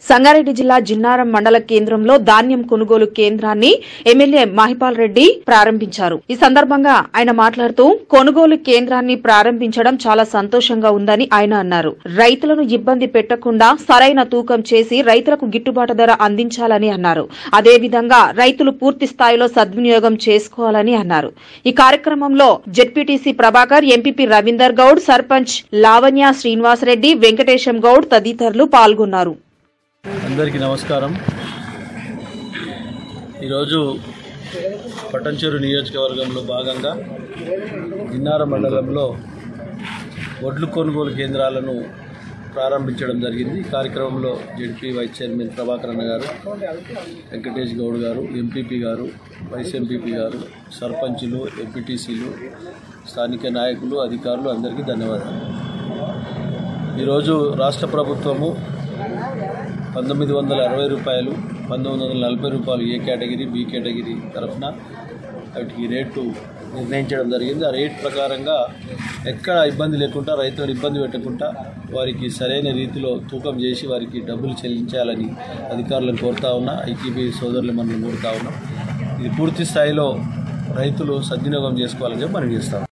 సంగారెడ్డి జిల్లా జిన్నారం మండల కేంద్రంలో ధాన్యం కొనుగోలు కేంద్రాన్ని ఎమ్మెల్యే మహిపాల్ రెడ్డి ప్రారంభించారు ఈ సందర్భంగా ఆయన మాట్లాడుతూ కొనుగోలు కేంద్రాన్ని ప్రారంభించడం చాలా సంతోషంగా ఉందని ఆయన అన్నారు రైతులను ఇబ్బంది పెట్టకుండా సరైన తూకం చేసి రైతులకు గిట్టుబాటు ధర అందించాలని అన్నారు అదేవిధంగా రైతులు పూర్తి స్థాయిలో సద్వినియోగం చేసుకోవాలని అన్నారు ఈ కార్యక్రమంలో జెడ్పీటీసీ ప్రభాకర్ ఎంపీపీ రవీందర్ గౌడ్ సర్పంచ్ లావణ్య శ్రీనివాసరెడ్డి వెంకటేశం గౌడ్ తదితరులు పాల్గొన్నారు అందరికీ నమస్కారం ఈరోజు పట్టంచెరు నియోజకవర్గంలో భాగంగా జిన్నార మండలంలో వడ్లు కొనుగోలు కేంద్రాలను ప్రారంభించడం జరిగింది ఈ కార్యక్రమంలో జడ్పీ వైస్ చైర్మన్ ప్రభాకర్ అన్న గారు వెంకటేష్ గౌడ్ గారు ఎంపీపీ గారు వైస్ ఎంపీపీ గారు సర్పంచులు ఎంపీటీసీలు స్థానిక నాయకులు అధికారులు అందరికీ ధన్యవాదాలు ఈరోజు రాష్ట్ర ప్రభుత్వము పంతొమ్మిది వందల అరవై రూపాయలు పంతొమ్మిది వందల నలభై రూపాయలు ఏ కేటగిరీ బి కేటగిరీ తరఫున వాటికి రేటు నిర్ణయించడం జరిగింది ఆ రేట్ ప్రకారంగా ఎక్కడ ఇబ్బంది లేకుండా రైతులను ఇబ్బంది పెట్టకుండా వారికి సరైన రీతిలో తూకం చేసి వారికి డబ్బులు చెల్లించాలని అధికారులను కోరుతా ఉన్నా ఐటీబీ సోదరులు మనం కోరుతా ఉన్నాం ఇది పూర్తి స్థాయిలో రైతులు సద్వినియోగం చేసుకోవాలని చెప్పి మనం చేస్తాం